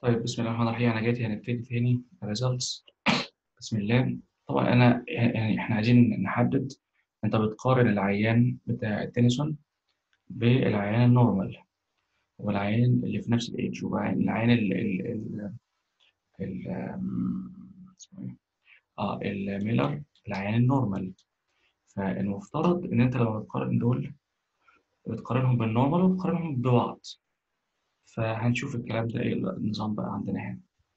طيب بسم الله الرحمن الرحيم انا جيت هنبتدي تاني results بسم الله طبعا انا يعني احنا عايزين نحدد انت بتقارن العيان بتاع التنسون بالعيان النورمال والعيان اللي في نفس الايدج والعيان ال ال ال ال اسمه ايه اه الميلر العيان النورمال فالمفترض ان انت لما بتقارن دول بتقارنهم بالنورمال وبتقارنهم ببعض فهنشوف الكلام ده ايه النظام بقى عندنا هنا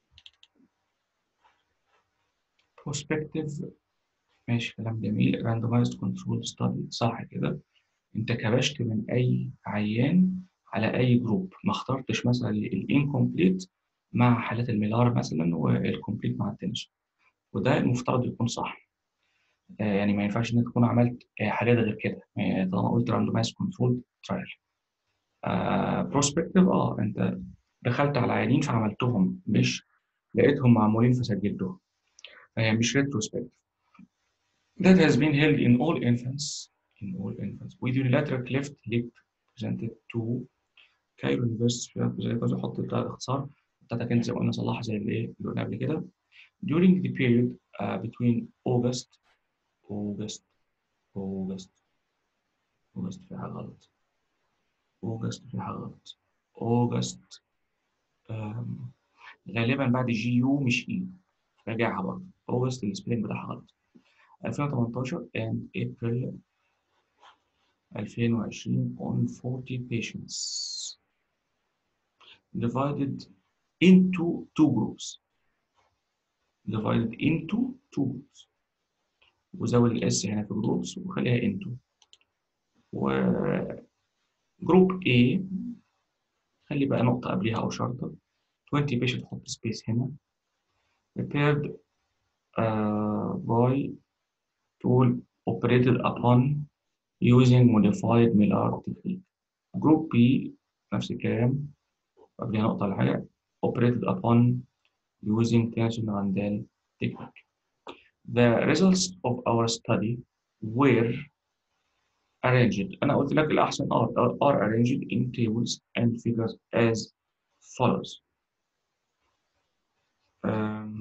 prospective ماشي كلام جميل randomized control study صح كده انت كبشت من اي عيان على اي جروب ما اخترتش مثلا الانكمبليت مع حالات الميلار مثلا والكمبليت مع التنشن وده المفترض يكون صح آه يعني ما ينفعش انك تكون عملت آه حاجات غير كده يعني طالما قلت randomized control trial بروسبكتيف اه انت دخلت على عيانين فعملتهم مش لقيتهم معمولين فسجلتهم فهي مش retrospective that has been held in all infants in all infants with unilateral cleft lip presented to Cairo University زي كذا حط الاختصار بتاعتك انت زي ما قلنا صلحها زي اللي ايه اللي قلنا قبل كده during the period uh, between August August August August في حاجة غلط أوجست في حاجة غلط أوجست غالبا بعد جي يو مش إي راجعها برضه أوجست السبيلنج بتاعها غلط 2018 and April 2020 on 40 patients divided into two groups divided into two groups وزود الاس هنا في جروبس وخليها into و جروب A خلي بقى نقطة قبلها أو شرطة 20 patient حط سبيس هنا prepared uh, by tool operated upon using modified Millar technique جروب B نفس الكلام قبلها نقطة ولا حاجة operated upon using tension Randall technique the results of our study were arranged أنا قلت لك الأحسن are, are arranged in tables and figures as follows um,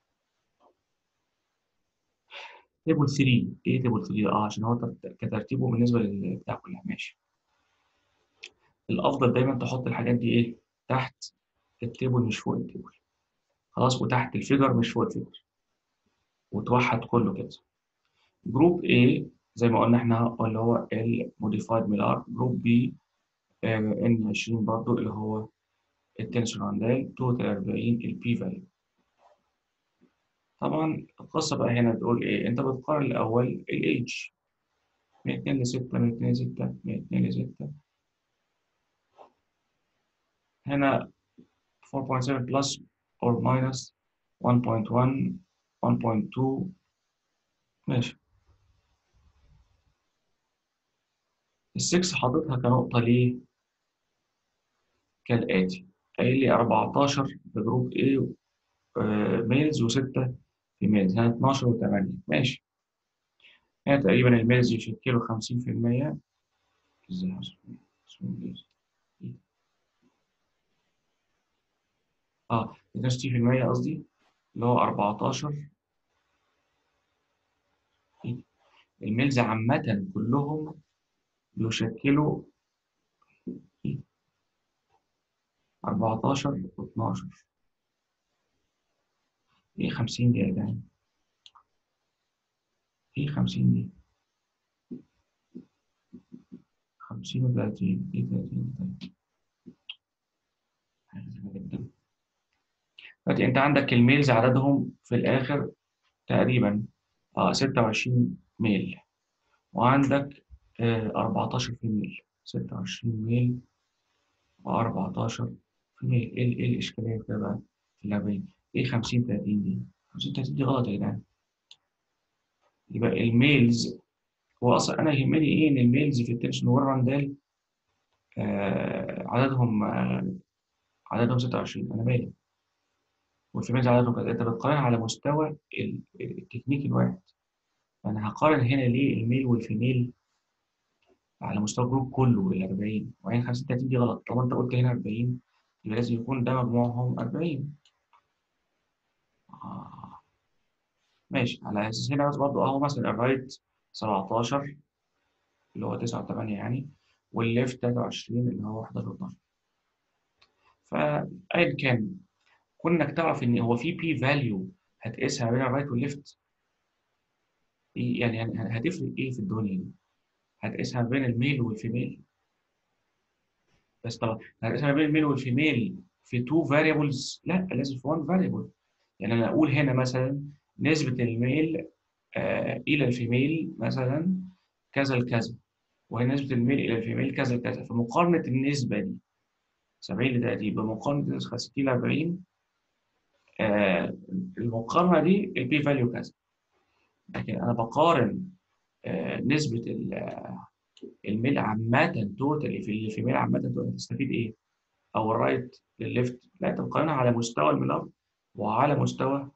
table 3 إيه table 3 آه عشان هو كترتيبه بالنسبة للبتاع كلها ماشي الأفضل دايما تحط الحاجات دي إيه تحت التيبل مش فوق التيبل خلاص وتحت الفيجر مش فوق الفيجر وتوحد كله كده جروب A زي ما قلنا احنا اللي هو الموديفايد ميلار جروب بي ان 20 برضو اللي هو التنسور راندال توتال 40 البي فاليو طبعا القصه بقى هنا بتقول ايه انت بتقارن الاول الايدج من 2 ل 6 من 2 ل 6 من 2 ل 6 هنا 4.7 بلس or minus 1.1 1.2 ماشي السكس حاططها كنقطة ليه؟ كالآتي قايل لي 14 في جروب A ميلز و6 في ميلز هنا 12 و8 ماشي هنا تقريبا الميلز يشكلوا 50% ازاي اه 62% قصدي اللي هو 14 الميلز عامة كلهم يشكلوا 14 و 12 ايه 50 دي يا جدعان ايه 50 دي 50 و 30 ايه 30 طيب حاجة جدا دلوقتي انت عندك الميلز عددهم في الاخر تقريبا اه 26 ميل وعندك 14 في ميل 26 ميل و14 في ميل ايه ايه الاشكاليه في بقى في اللعبه ايه 50 30 دي 50 30 دي غلط يا جدعان يبقى الميلز هو اصلا انا يهمني ايه ان الميلز في التنشن والراندال آه عددهم آه عددهم 26 انا مالي والفيميلز عددهم كده انت بتقارن على مستوى التكنيك الواحد انا هقارن هنا ليه الميل والفيميل على مستوى الجروب كله ال 40 وبعدين 50 30 دي غلط طالما انت قلت هنا 40 يبقى لازم يكون ده مجموعهم 40 آه. ماشي على اساس هنا بس برضه اهو مثلا الرايت 17 اللي هو 9 و8 يعني والليفت 23 اللي هو 11 و12 فايا كان كونك تعرف ان هو في بي فاليو هتقيسها بين الرايت والليفت يعني يعني هتفرق ايه في الدنيا دي؟ هتقيسها بين الميل والفيميل بس طبعا هتقيسها بين الميل والفيميل في تو فاريبلز لا لازم في 1 فاريبل يعني انا اقول هنا مثلا نسبة الميل آه الى الفيميل مثلا كذا لكذا وهي نسبة الميل الى الفيميل كذا لكذا فمقارنة النسبة دي 70 ل 30 بمقارنة 60 ل 40 آه المقارنة دي البي فاليو كذا لكن انا بقارن آه نسبة الميل عامة توتالي في الفيميل عامة توتالي تستفيد ايه؟ او الرايت للليفت لا انت بتقارنها على مستوى الميلار وعلى مستوى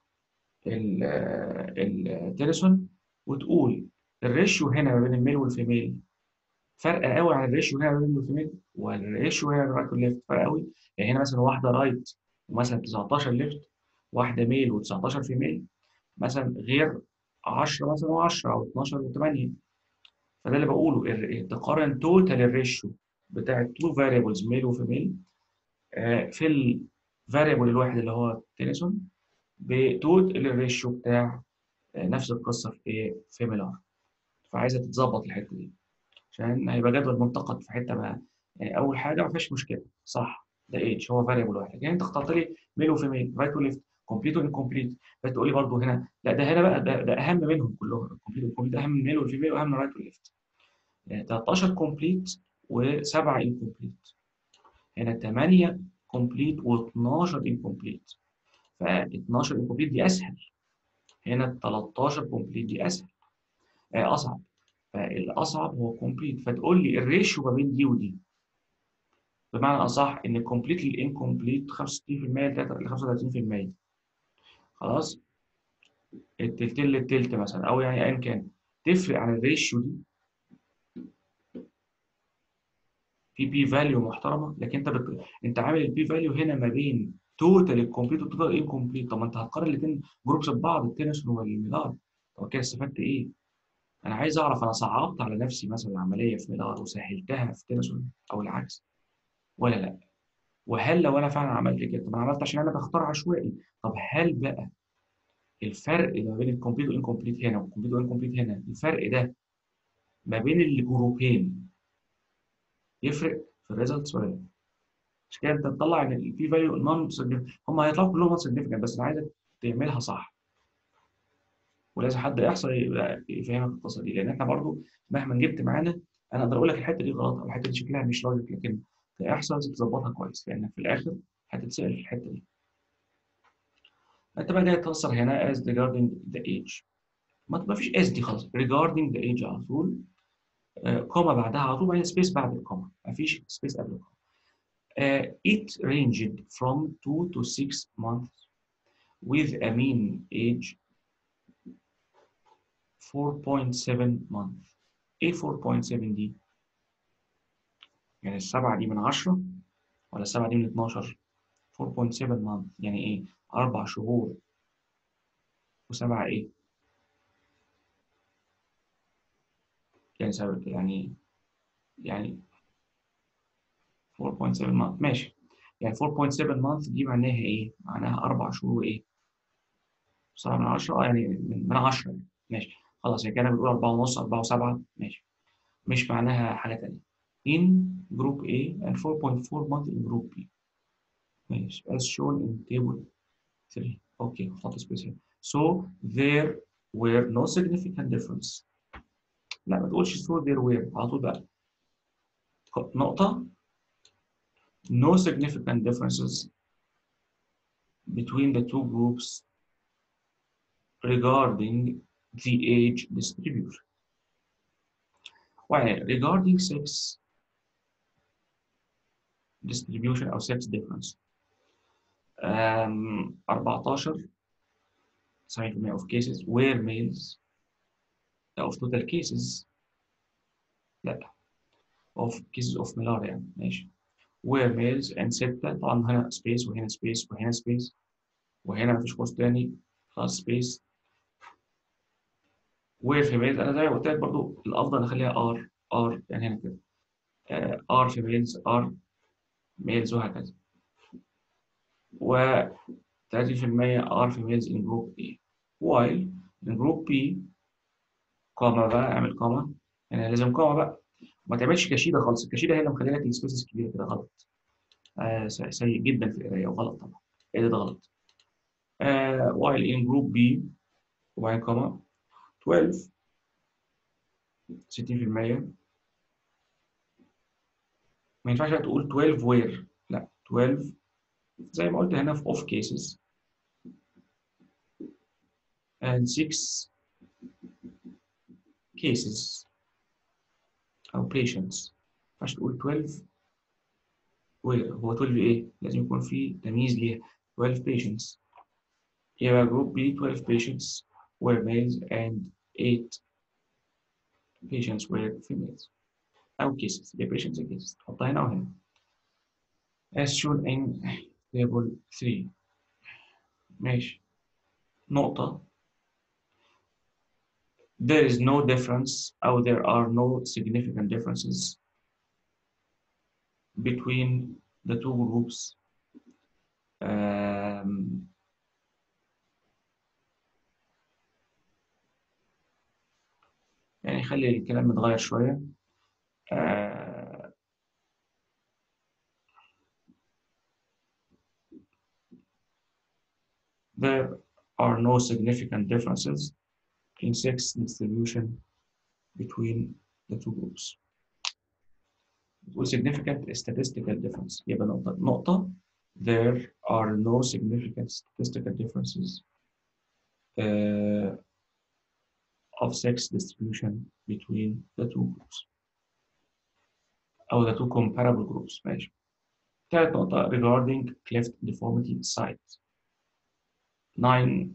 التيرسون وتقول الريشيو هنا ما بين الميل والفيميل فرق قوي عن الريشيو هنا ما بين الميل والفيميل والريشيو هنا الرايت والليفت فرق قوي يعني هنا مثلا واحده رايت ومثلا 19 ليفت واحده ميل و19 فيميل مثلا غير 10 مثلا و10 او 12 و8 فده اللي بقوله تقارن توتال الريشيو بتاع التو فاريبلز ميل وفيميل في الفاريبل الواحد اللي هو تينيسون بتوتال الريشيو بتاع نفس القصه في في ميلار فعايزه تتظبط الحته دي عشان هيبقى جدول منتقد في حته بقى يعني اول حاجه ما فيهاش مشكله صح ده ايج هو فاريبل واحد يعني انت اخترت لي ميل وفيميل رايت وليفت كومبليت وانكمبليت فتقول لي برضه هنا لا ده هنا بقى ده, ده اهم منهم كلهم الكومبليت والكومبليت اهم من الميل والفيميل واهم من الرايت والليفت يعني 13 كومبليت و7 انكمبليت هنا 8 كومبليت و12 انكمبليت ف 12 انكمبليت دي اسهل هنا 13 كومبليت دي اسهل آه اصعب فالاصعب هو كومبليت فتقول لي الريشيو ما بين دي ودي بمعنى اصح ان الكومبليت للانكمبليت 65% ل 35% خلاص التلتين للتلت مثلا او يعني ايا كان تفرق عن الريشيو دي في بي فاليو محترمه لكن انت بت... انت عامل البي فاليو هنا ما بين توتال الكومبليت وتوتال انكمبليت طب ما انت هتقارن الاثنين جروبس ببعض التنسون والميلار طب كده استفدت ايه؟ انا عايز اعرف انا صعبت على نفسي مثلا العمليه في ميلار وسهلتها في تنسون او العكس ولا لا؟ وهل لو انا فعلا عملت كده طب انا عملت عشان انا بختار عشوائي طب هل بقى الفرق ما بين الكومبليت والانكمبليت هنا والكومبليت والانكمبليت هنا الفرق ده ما بين الجروبين يفرق في الريزلتس ولا لا؟ مش كده انت تطلع ان البي فاليو نون هم هيطلعوا كلهم نون سيجنفكت بس انا عايزك تعملها صح ولازم حد يحصل يفهمك القصه دي لان احنا برضو مهما جبت معانا انا اقدر اقول لك الحته دي غلط او الحته دي شكلها مش لوجيك لكن كاحصاء لازم تظبطها كويس لان في الاخر هتتسال في الحته دي انت بقى جاي تفسر هنا as regarding the age ما فيش as دي خالص regarding the age على طول كوما بعدها على طول بعدين سبيس بعد الكوما مفيش سبيس قبل الكوما Uh, it ranged from 2 to 6 months with a mean age 4.7 months. ايه 4.7 دي؟ يعني السبعة دي من 10 ولا السبعة دي من 12؟ 4.7 months يعني ايه؟ أربع شهور وسبعة ايه؟ يعني سبب يعني يعني 4.7 month ماشي يعني 4.7 month دي معناها ايه؟ معناها أربع شهور وإيه؟ سبعة من عشرة اه يعني من, من عشرة يعني. ماشي خلاص يعني كده بنقول أربعة ونص أربعة وسبعة ماشي مش معناها حاجة تانية in group A and 4.4 month in group B ماشي as shown in table 3 اوكي خط سبيس so there were no significant difference لا ما تقولش so there were على طول بقى نقطة no significant differences between the two groups regarding the age distribution. While regarding sex distribution or sex difference, um, 14 70% of cases were males of total cases لا of cases of malaria ماشي where males and ستة طبعا هنا space وهنا space وهنا space وهنا مفيش قوس تاني خلاص space where females انا زي ما قلت لك برضو الافضل اخليها r r يعني هنا كده uh, r females r males وهكذا و 30% are females in group A while in group B كوما بقى اعمل كوما يعني لازم كوما بقى ما تعملش كشيده خالص الكشيده هي اللي مخليه لك السبيسز كبيره كده غلط آه سيء جدا في القرايه وغلط طبعا ايه ده غلط آه while in group B وبعدين كوما 12 60% ما ينفعش تقول 12 where لا 12 زي ما قلت هنا في off cases and 6 cases أو patients ما ينفعش تقول 12 where هو 12 إيه؟ لازم يكون في تمييز ليها 12 patients يبقى group B 12 patients were males and 8 patients were females أو cases يبقى patients and cases تحطها هنا وهنا as shown in table 3 ماشي نقطة there is no difference or there are no significant differences between the two groups um, يعني خلي الكلام متغير شوية uh, there are no significant differences in sex distribution between the two groups. significant statistical difference يبقى نقطة نقطة there are no significant statistical differences uh, of sex distribution between the two groups أو the two comparable groups ماشي ثالث نقطة regarding cleft deformity size 9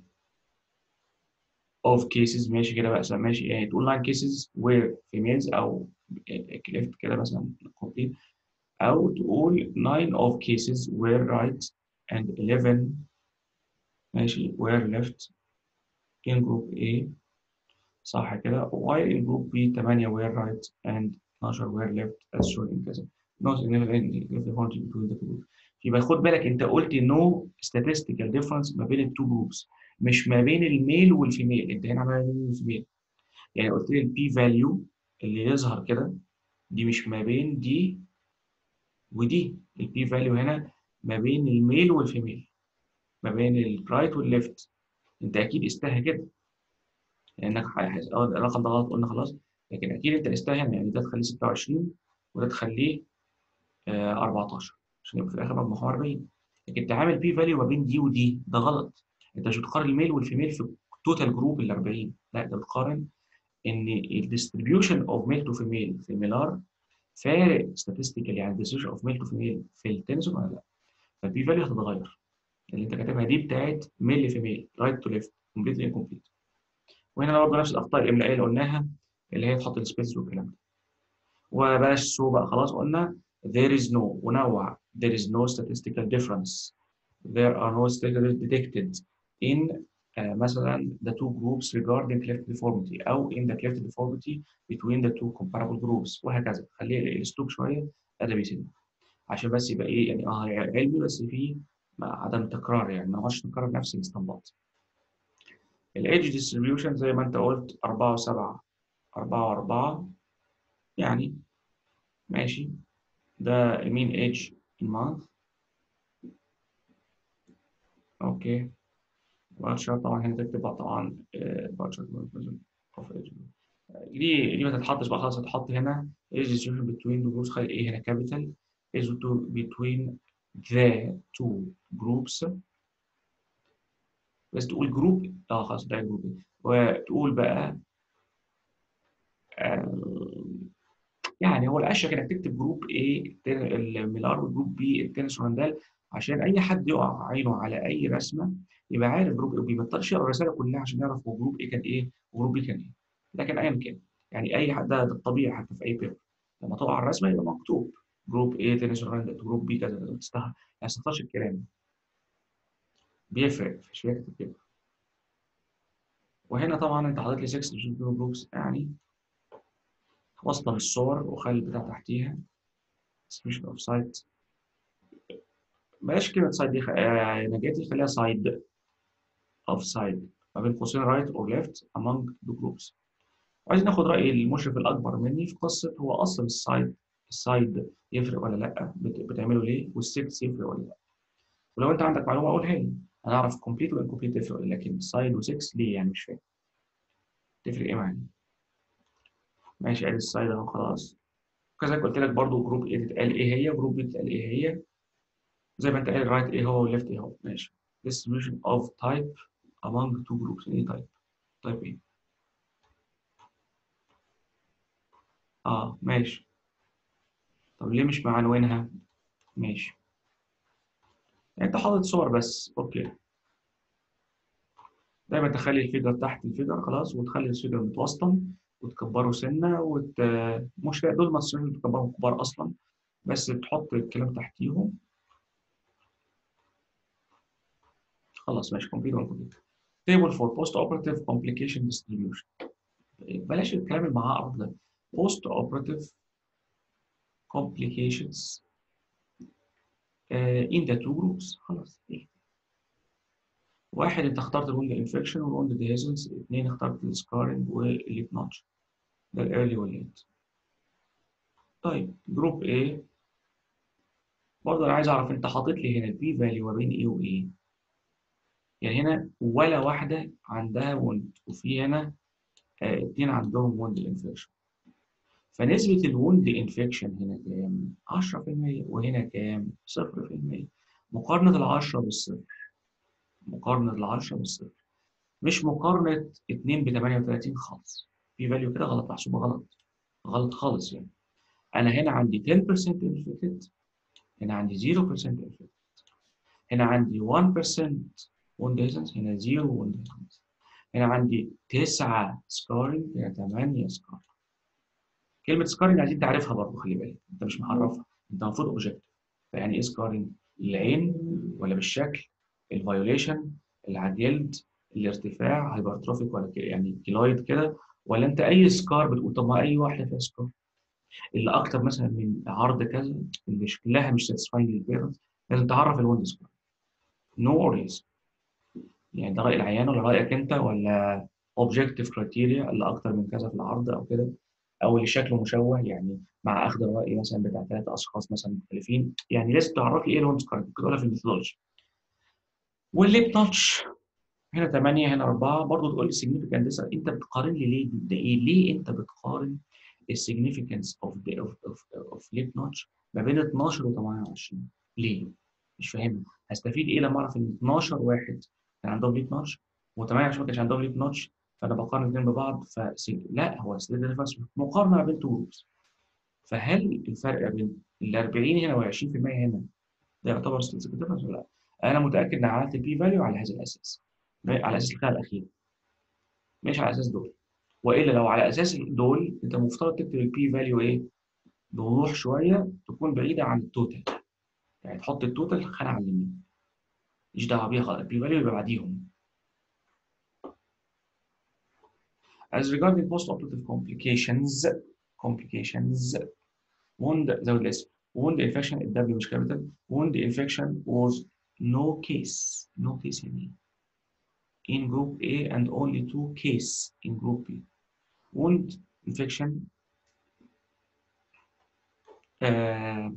of cases ماشي كده بقى ماشي يعني تقول 9 cases where females أو cleft كده مثلا complete أو تقول 9 of cases were right and 11 ماشي were left in group A صح كده while in group B 8 were right and 12 were left as shown in كذا no significant difference between the two groups يبقى خد بالك انت قلت no statistical difference ما بين التو جروبس مش ما بين الميل والفيميل انت هنا عمال الميل والفيميل يعني قلت لي البي فاليو اللي يظهر كده دي مش ما بين دي ودي البي فاليو هنا ما بين الميل والفيميل ما بين الرايت والليفت انت اكيد قستها كده لانك اه الرقم ده غلط قلنا خلاص لكن اكيد انت قستها هنا يعني ده تخليه 26 وده تخليه آه 14 عشان يبقى في الاخر مجموعه 40 لكن تعامل بي فاليو ما بين دي ودي ده غلط انت مش بتقارن الميل والفيميل في التوتال جروب ال 40 لا انت بتقارن ان الديستريبيوشن اوف ميل تو فيميل في الميلار فارق statistical يعني الديستريبيوشن اوف ميل تو فيميل في التنسون ولا لا فالبي فاليو هتتغير اللي انت كاتبها دي بتاعت ميل لفيميل رايت تو ليفت كومبليتلي انكمبليت وهنا برضه نفس الاخطاء الاملائيه اللي قلناها اللي هي تحط السبيس والكلام ده وبلاش سو بقى خلاص قلنا there is no ونوع there is no statistical difference there are no statistical detected in uh, مثلا the two groups regarding cleft deformity أو in the cleft deformity between the two comparable groups وهكذا خليه الأسلوب شوية أدبي سنة عشان بس يبقى إيه يعني آه علمي بس فيه عدم تكرار يعني ما نقعدش نكرر نفس الاستنباط. الإيدج ديستريبيوشن زي ما أنت قلت 4 و7 4 و4 يعني ماشي ده mean age in month اوكي بار شارت طبعا هنا تكتب طبعا بار شارت اوف ايج دي دي ما تتحطش بقى خلاص هتحط هنا ايج distribution between the groups خلي ايه هنا capital is between the two groups بس تقول جروب اه خلاص ده جروب وتقول بقى آه يعني هو الاشيك انك تكتب جروب A الميلار وجروب B التنس وراندال عشان اي حد يقع عينه على اي رسمه يبقى عارف جروب A وB ما يضطرش يقرا الرساله كلها عشان يعرف هو جروب A كان ايه وجروب B كان ايه لكن ايا كان يعني اي حد ده الطبيعي حتى في اي بيبر لما تقع الرسمه يبقى مكتوب جروب A تنس راوند جروب B كذا كذا تستحق يعني ما تختارش الكلام بيفرق في شويه كده وهنا طبعا انت حاطط لي 6 جروبس يعني وصل الصور وخلي البتاع تحتيها description of site بلاش كلمة سايد دي خ... آه، نجاتي خليها سايد of side ما بين قوسين right or left among the groups وعايزين ناخد رأي المشرف الأكبر مني في قصة هو أصلا السايد السايد يفرق ولا لأ بت... بتعمله ليه والسكس يفرق ولا لأ ولو أنت عندك معلومة قولها لي أنا أعرف كومبليت وإنكومبليت تفرق لكن سايد وسكس ليه يعني مش فاهم تفرق إيه معايا ماشي ادي السايد اهو خلاص كذلك قلت لك برضو جروب ايه تتقال ايه هي جروب بي تتقال ايه هي زي ما انت قايل رايت ايه هو وليفت ايه هو ماشي distribution of type among two groups ايه type type ايه اه ماشي طب ليه مش معنوينها ماشي يعني انت حاطط صور بس اوكي دايما تخلي الفيجر تحت الفيجر خلاص وتخلي الفيجر متوسطن وتكبره سنه وت... مش دول ما تصيرش تكبرهم كبار اصلا بس تحط الكلام تحتيهم خلاص ماشي كومبليت ولا كومبليت table for post operative complication distribution بلاش الكلام المعقد ده post operative complications uh, in the two groups خلاص إيه. واحد انت اخترت الوند انفكشن والوند ديزنس اثنين اخترت السكارنج والليب نوتش ده الايرلي والليت طيب جروب A برضه انا عايز اعرف انت حاطط لي هنا البي فاليو ما بين ايه وايه يعني هنا ولا واحده عندها وند وفي هنا آه اتنين عندهم وند انفكشن فنسبة الوند انفكشن هنا كام؟ 10% وهنا كام؟ 0% مقارنة العشرة بالصفر مقارنة العشرة بالصفر مش مقارنة 2 ب 38 خالص في فاليو كده غلط محسوبة غلط غلط خالص يعني أنا هنا عندي 10% infected هنا عندي 0% infected هنا عندي 1% wound distance هنا 0 wound distance هنا عندي 9 scarring هنا 8 scarring كلمة سكارنج عايزين تعرفها برضه خلي بالك انت مش محرفها انت المفروض اوبجكتيف فيعني ايه سكارنج؟ العين ولا بالشكل الفايوليشن اللي على الجلد الارتفاع هايبرتروفيك ولا كده يعني كيلويد كده ولا انت اي سكار بتقول طب ما اي واحده فيها سكار اللي اكتر مثلا من عرض كذا اللي شكلها مش ساتسفاينج للبيرنت لازم تعرف الويند سكار نو اوريز يعني ده راي العيان ولا رايك انت ولا اوبجكتيف كرايتيريا اللي اكتر من كذا في العرض او كده او اللي شكله مشوه يعني مع اخذ الراي مثلا بتاع ثلاثه اشخاص مثلا مختلفين يعني لازم تعرفي ايه الويند سكار ممكن تقولها في الميثودولوجي والليب تاتش هنا 8 هنا 4 برضه تقول لي significant انت بتقارن لي ليه ده ايه ليه انت بتقارن السيجنيفيكانس اوف اوف اوف ليب نوتش ما بين 12 و 28 ليه؟ مش فاهم هستفيد ايه لما اعرف ان 12 واحد كان عندهم ليب نوتش و28 ما كانش عندهم ليب نوتش فانا بقارن الاثنين ببعض ف لا هو مقارنه ما بين تو جروبس فهل الفرق بين ال 40 هنا وال 20% هنا ده يعتبر statistical difference ولا لا؟ انا متاكد ان عملت البي فاليو على هذا الاساس على اساس الخانه الاخيره مش على اساس دول والا لو على اساس دول انت المفترض تكتب البي فاليو ايه بوضوح شويه تكون بعيده عن التوتال يعني تحط التوتال خانه على اليمين مش دعوه بيها خالص البي فاليو يبقى بعديهم As regarding post-operative complications complications wound زود الاسم wound infection الدبليو مش كابيتال wound infection was no case no case يعني in group A and only two case in group B wound infection uh,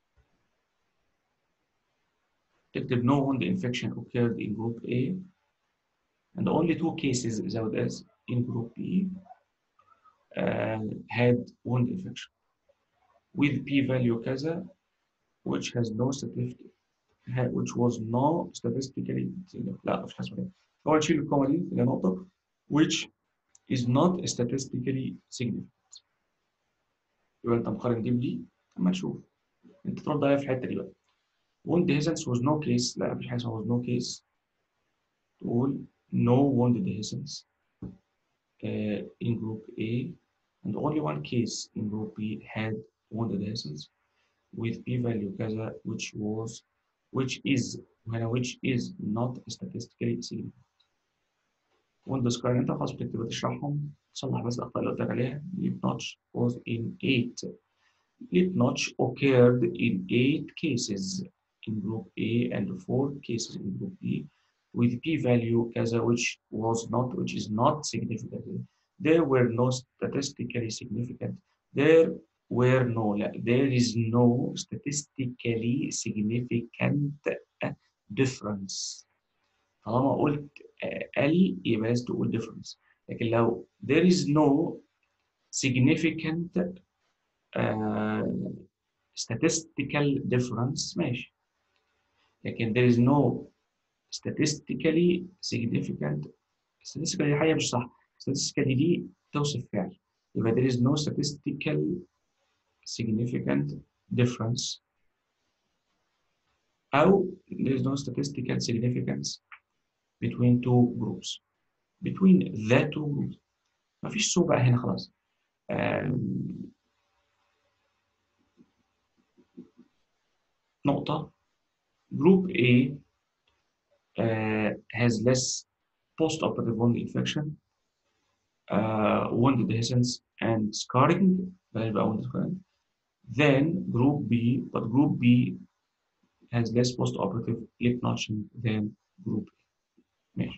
تكتب no wound infection occurred in group A and only two cases زود as in group B uh, had wound infection with p value كذا which has no statistic which was no statistically لا مش حاسس هو نشيل الكومه دي اللي نقطه which is not statistically significant يبقى انت مقارن دي بدي اما نشوف انت ترد عليا في الحته دي بقى wound dehiscence was no case لا مفيش حاجه اسمها was no case تقول no wound dehiscence uh, in group A and only one case in group B had wound dehiscence with p value كذا which was which is وهنا which is not statistically significant ويندوز كارن انت خلاص بتكتب بتشرحهم تصلح بس الاخطاء اللي قلت لك عليها leap notch was in 8 leap notch occurred in 8 cases in group A and 4 cases in group B with p-value كذا which was not which is not significant there were no statistically significant there were no لا there is no statistically significant difference طالما قلت ال يبقى لازم تقول difference لكن لو there is no significant uh, statistical difference ماشي لكن there is no statistically significant statistically دي حاجة مش صح statistically دي توصف فعل يبقى there is no statistical significant difference أو there is no statistical significance between two groups between the two groups مفيش سو بقى هنا خلاص نقطة group A uh, has less post-operative wound infection uh, wound adhesions and scarring wound scarring then group B but group B has less post-operative lip notching than group A ماشي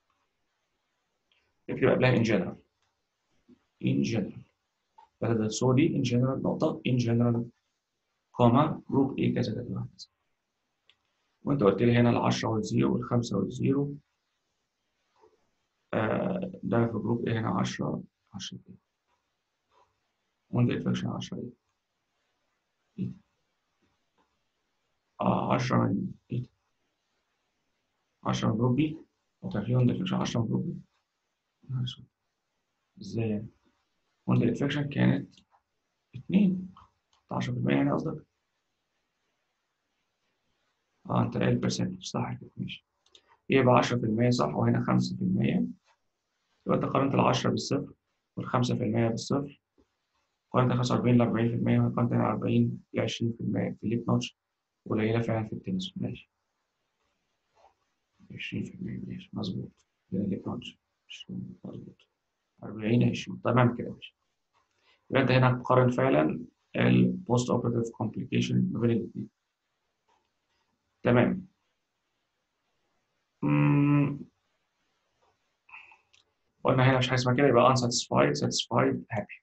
اكتب قبلها in general in general بدل so دي in general نقطة in general كوما جروب A كذا كذا وهكذا وانت قلت لي هنا العشرة والزيرو والخمسة والزيرو آه ده في جروب A هنا عشرة عشرة ايه وانت انفكشن عشرة ايه ايه اه عشرة من ايه عشرة من جروب B وتقريبا ده انفكشن عشرة من جروب B ازاي يعني وانت الانفكشن كانت اتنين 10% يعني قصدك اه انت قايل برسنتج صح كده ماشي يبقى 10% صح وهنا 5% يبقى انت قارنت ال 10 بالصفر وال 5% بالصفر قارنت 45 ل 40% وقارنت 40 ل 20% في الليب نوتش قليله فعلا في التنس ماشي 20% ماشي مظبوط كده الليب نوتش مظبوط 40 20 تمام كده ماشي يبقى انت هنا هتقارن فعلا البوست اوبراتيف كومبليكيشن ما بين الاثنين تمام قلنا هنا مش حاجه اسمها كده يبقى unsatisfied satisfied happy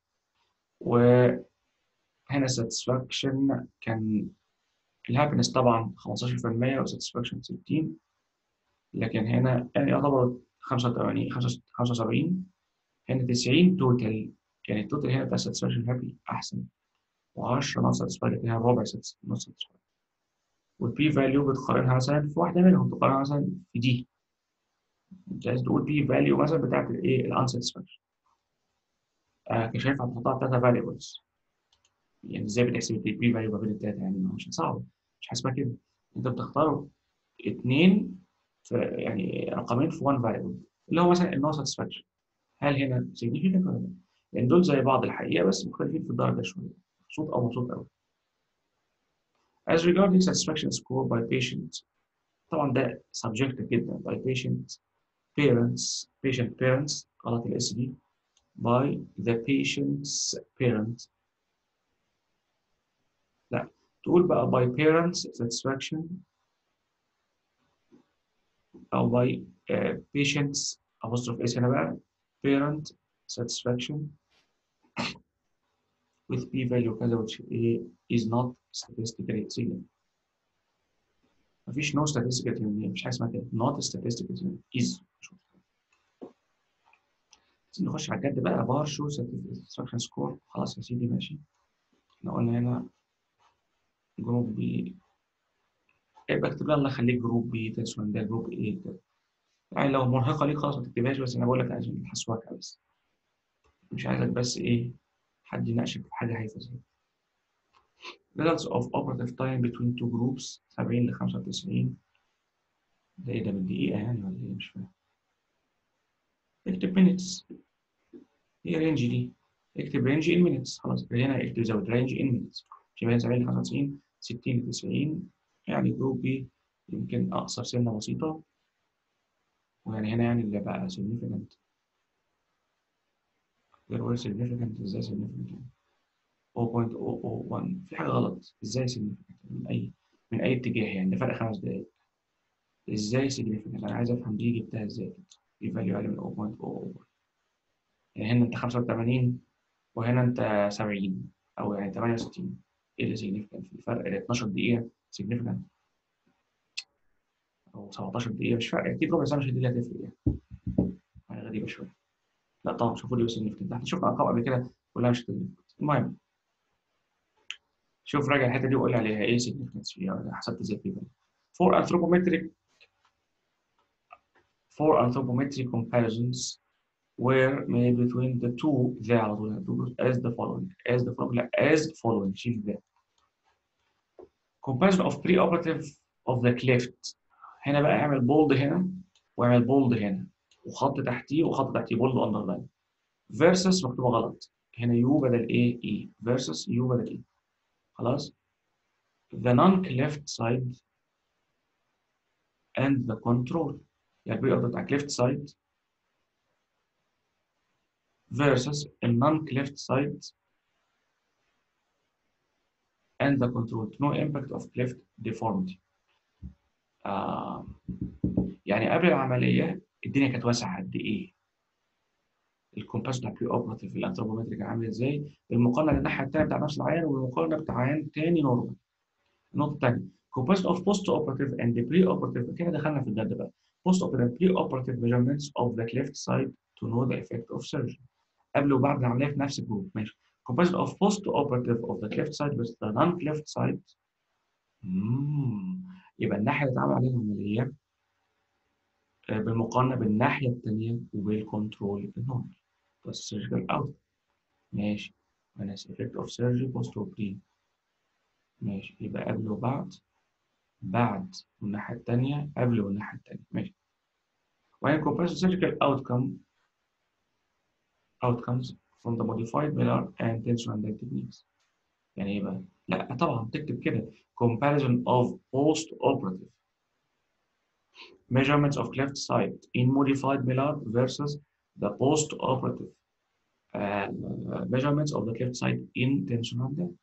وهنا satisfaction كان الهابينس طبعا 15% وساتسفاكشن 60 لكن هنا يعني يعتبر 85 75 هنا 90 توتال يعني التوتال هنا بتاع satisfaction happy احسن و10 ناقص ساتسفايد فيها ربع نص ساتسفايد والبي فاليو بتقارنها مثلا في واحده منهم تقارنها مثلا في دي انت عايز تقول بي فاليو مثلا بتاعت الايه الانساتسفاكشن آه شايف هتحطها ثلاثه فاريبلز يعني ازاي بتحسب البي فاليو ما بين الثلاثه يعني مش صعب مش حاسبها كده انت بتختار اثنين في يعني رقمين في 1 فاريبل اللي هو مثلا النو ساتسفاكشن هل هنا significant ولا لا؟ لان دول زي بعض الحقيقه بس مختلفين في الدرجه شويه مبسوط او مبسوط قوي As regarding satisfaction score by patients طبعا ده subjective جدا by patient parents patient parents غلط الاس دي by the patient's parent لا تقول بقى by parents satisfaction أو by uh, patients apostrophe اس هنا بقى parent satisfaction with p value كذا which is not statistically significant. مفيش no statistical significant مش حاجه اسمها كده not statistically significant is عايزين نخش على الجد بقى بار شو satisfaction score خلاص يا سيدي ماشي احنا قلنا هنا جروب بي يبقى اكتب لنا الله يخليك جروب بي تسوان ده جروب ايه كده يعني لو مرهقه ليك خلاص ما تكتبهاش بس انا بقول لك عشان الحسواك بس مش عايزك بس ايه حد يناقشك في حاجه هايفه زي results of operative time between two groups 70 ل 95 ده ايه ده بالدقيقه يعني ولا ايه مش فاهم اكتب minutes هي رينج دي اكتب رينج in minutes خلاص هنا اكتب زود رينج in minutes يبقى 70 ل 95 60 ل 90 يعني جروب بي يمكن اقصر سنه بسيطه ويعني هنا يعني اللي بقى significant there were significant ازاي significant 0.001 في حاجه غلط ازاي significant من اي من اي اتجاه يعني ده فرق خمس دقائق ازاي significant انا عايز افهم دي جبتها ازاي في فاليو اقل من 0.001 يعني هنا انت 85 وهنا انت 70 او يعني 68 ايه اللي significant في الفرق ال 12 دقيقه significant او 17 دقيقه مش فارق اكيد ربع ساعه مش دي اللي هتفرق يعني حاجه غريبه شويه لا طبعا شوفوا لي significant احنا شفنا ارقام قبل كده كلها مش significant المهم شوف راجع الحته دي وقول لي عليها ايه significance فيها حسبت ازاي في بالي for anthropometric for anthropometric comparisons were made between the two ذا على طول as the following as the following لا as following شيل ذا comparison of preoperative of the cleft هنا بقى اعمل بولد هنا واعمل بولد هنا وخط تحتيه وخط تحتيه بولد اندرلاين versus مكتوبه غلط هنا يو بدل ايه اي versus يو بدل ايه خلاص the non-cleft side and the control يعني البري بتاع cleft side versus a non-cleft side and the control no impact of cleft deformity آه يعني قبل العملية الدنيا كانت واسعة قد إيه؟ الكومباس بتاع بري اوبراتيف الانثروبومتري كان عامل ازاي؟ بالمقارنة للناحية التانية بتاع نفس العيان والمقارنة بتاع عيان تاني نورمال. النقطة التانية composed of post operative and pre operative كده دخلنا في الجد بقى. post operative pre operative measurements of the cleft side to know the effect of surgery. قبل وبعد العملية في نفس الجروب ماشي. composed of post operative of the cleft side versus the non cleft side. مم. يبقى الناحية اللي اتعمل عليها العملية بالمقارنة بالناحية التانية وبالكنترول النورمال بس سيرجيكال اوت ماشي minus effect of surgery post operative ماشي يبقى قبل وبعد بعد والناحية التانية قبل والناحية التانية ماشي وهي comparison surgical outcome outcomes from the modified Miller and tension and techniques يعني ايه بقى؟ لا طبعا تكتب كده comparison of post operative measurements of cleft side in modified Miller versus the post-operative uh, measurements of the cleft side in tensional depth.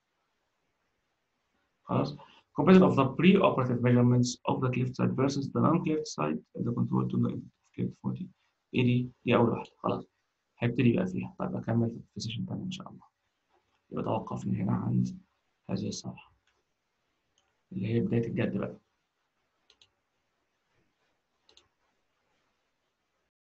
خلاص comparison of the pre-operative measurements of the cleft side versus the non-cleft side of the control to the cleft 40 ايه دي؟ دي أول واحدة خلاص هبتدي بقى فيها طيب أكمل في سيشن تاني إن شاء الله يبقى توقفنا هنا عند هذه الصفحة اللي هي بداية الجد بقى